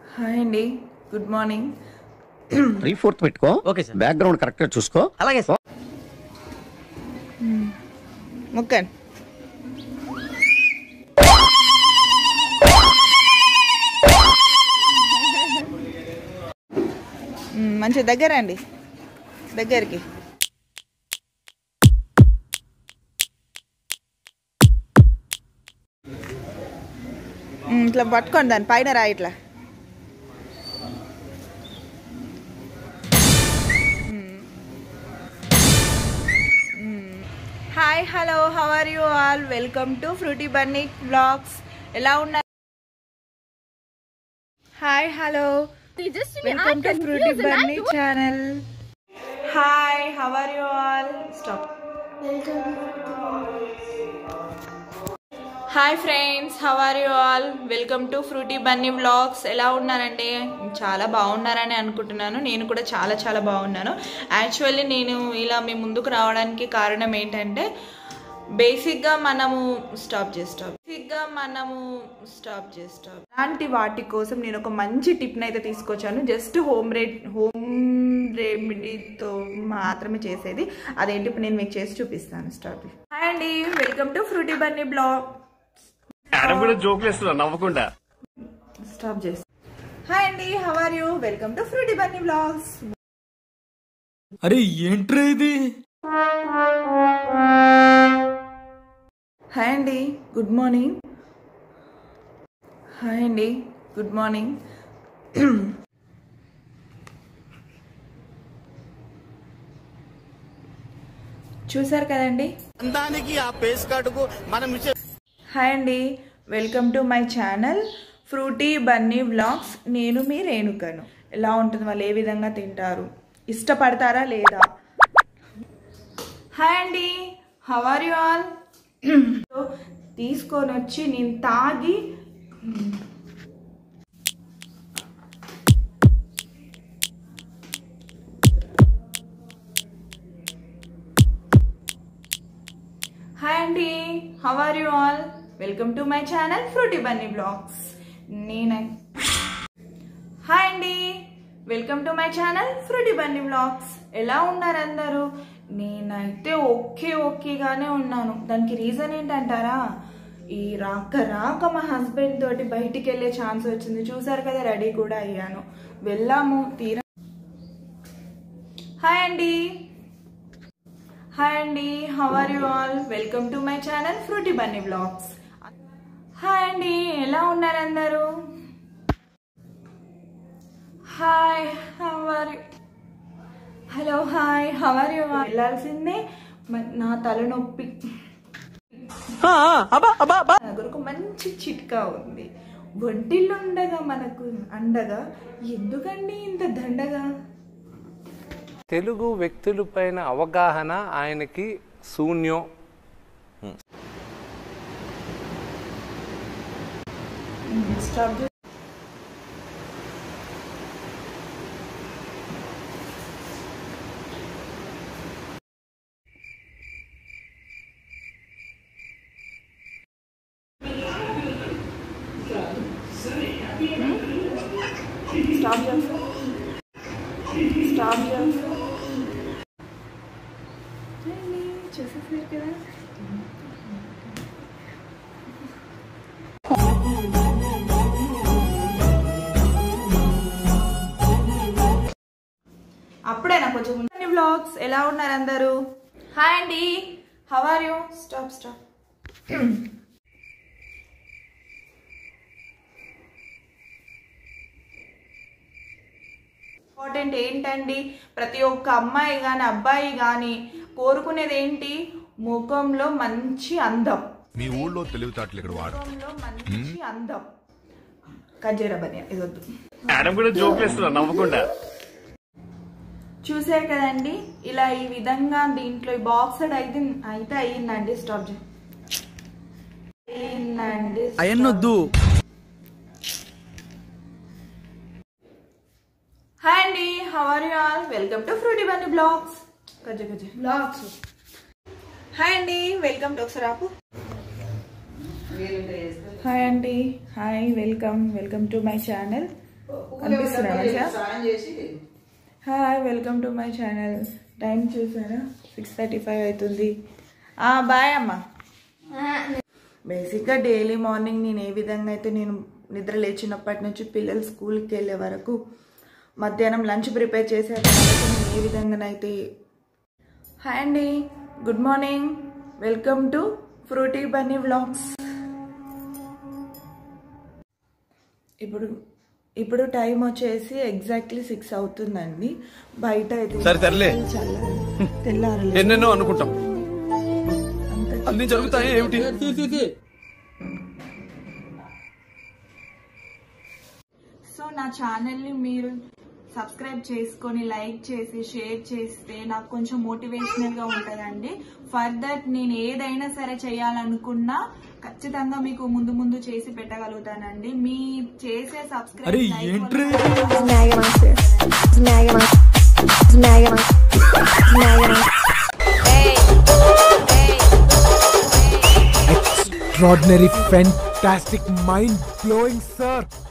Hi అండి good morning three fourth పెట్టుకో okay sir. Background correct గా చూసుకో అలాగే సార్ ముక్కన్ మంచి దగ్గర అండి దగ్గరికి మ్మ్, ఇట్లా పట్టుకోండి దాని పైన రా ఇట్లా hi hello how are you all welcome to Fruity Bunny blogs ఎలా ఉన్నారు hi hello welcome to Fruity Bunny channel hi how are you all stop hi friends how are you all welcome to Fruity Bunny vlogs ఎలా ఉన్నారండి చాలా బాగున్నారని అనుకుంటున్నాను నేను కూడా చాలా చాలా బాగున్నాను యాక్చువల్లీ నేను ఇలా మీ ముందుకు రావడానికి కారణం ఏంటంటే బేసిక్గా మనము స్టాప్ చేస్తాం బేసిక్గా మనము స్టాప్ చేస్తాం అలాంటి వాటి కోసం నేను ఒక మంచి టిప్ని అయితే తీసుకొచ్చాను జస్ట్ హోమ్ రే హోమ్ రెమెడీతో మాత్రమే చేసేది అదేంటి ఇప్పుడు నేను మీకు చేసి చూపిస్తాను స్టార్ట్ హాయ్ అండి welcome to Fruity Bunny blog madam కూడా జోకులు వేస్తున్నా నవ్వకుండా స్టాప్ చేసి హాయ్ అండి how are you welcome to Fruity Bunny blogs అరే ఏంట్రా ఇది హాయ్ అండి గుడ్ మార్నింగ్ హాయ్ అండి గుడ్ మార్నింగ్ చూసారు కదండి దానికి ఆ పేస్ కార్డుకు మనం ఇచ్చే హాయ్ అండి welcome to my channel Fruity Bunny vlogs నేను మీ రేణుకను ఎలా ఉంటుంది వాళ్ళు ఏ విధంగా తింటారు ఇష్టపడతారా లేదా హాయ్ అండి హౌ ఆర్ యు ఆల్ తీసుకొని వచ్చి నేను తాగి హాయ్ అండి how are you all welcome to my channel Fruity Bunny blogs నేను హాయ్ అండి welcome to my channel Fruity Bunny blogs ఎలా ఉన్నారు అందరూ నేనైతే ఓకే ఓకేగానే ఉన్నాను దానికి రీజన్ ఏంటంటారా ఈ రాక రాక మా హస్బెండ్ తోటి బయటికి వెళ్ళే ఛాన్స్ వచ్చింది చూసారు కదా రెడీ కూడా అయ్యాను వెళ్ళాము తీరా హాయ్ అండి హాయ్ అండి how are you all welcome to my channel Fruity Bunny blogs hi అండి ఎలా ఉన్నారు అందరూ hi how are you hello hi how are you వెళ్ళాల్సిందే మ- నా తలనొప్పి నా కొరకు మంచి చిట్కా ఉంది ఒంటిల్లు ఉండగా మనకు అండగా ఎందుకండి ఇంత దండగా తెలుగు వ్యక్తులపైన అవగాహన ఆయనకి శూన్యం స్టాప్ స్టాప్ చేస్తా స్టాప్ చేస్తా చేసేసారు కదా అప్పుడేనా కొంచెం వ్లాగ్స్ ఎలా ఉన్నారు అందరూ హాయ్ అండి how are you stop stop important ఏంటండి ప్రతి ఒక్క అమ్మాయి కానీ అబ్బాయి కానీ కోరుకునేది ఏంటి ముఖంలో మంచి అందం మీ ఊళ్ళో తెలివితేటలు ఇక్కడ వాడు ముఖంలో మంచి అందం కజేరా బనియా ఇది వద్దు మేడం కూడా జోకులు వేస్తున్నా నవ్వకుండా చూసారు కదండి ఇలా ఈ విధంగా దీంట్లో ఈ బాక్సెడ్ అయితే అయితే అయ్యిందండి స్టాప్ చే- అయ్యిందండి అయ్యన్నొద్దు హాయ్ అండి how are you all welcome to Fruity Bunny blogs గజ గజ బ్లాగ్స్ హాయ్ అండి వెల్కమ్ టు ఒకసారి ఆపు హాయ్ అండి hi welcome welcome to my channel కనిపిస్తున్నా మంచిగా hi welcome to my channel time చూసారా సిక్స్ థర్టీ ఫైవ్ అవుతుంది బాయ్ అమ్మ బేసిక్గా డైలీ మార్నింగ్ నేను ఏ విధంగా అయితే నేను నిద్ర లేచినప్పటి నుంచి పిల్లలు స్కూల్కి వెళ్ళే వరకు మధ్యాహ్నం లంచ్ ప్రిపేర్ చేసే వరకు నేను ఏ విధంగానైతే హాయ్ అండి good morning welcome to Fruity Bunny vlogs ఇప్పుడు ఇప్పుడు టైం వచ్చేసి ఎగ్జాక్ట్లీ సిక్స్ అవుతుందండి బయట అయితే సరే, తరలే. చాలా తెల్లారలేదు ఎన్నెన్నో అనుకుంటాం అంత అన్ని జరుగుతాయి ఏమిటి సో నా ఛానల్ని మీరు సబ్స్క్రైబ్ చేసుకొని లైక్ చేసి షేర్ చేస్తే నాకు కొంచెం మోటివేషనల్గా ఉంటుందండి ఫర్దర్ నేను ఏదైనా సరే చేయాలనుకున్నా ఖచ్చితంగా మీకు ముందు ముందు చేసి పెట్టగలుగుతానండి మీ చేసే అరే సబ్స్క్రైబ్ ఏంట్రా Snag him on shit. Snag him on. Snag him on. Snag him on. extraordinary, fantastic, mind blowing, sir.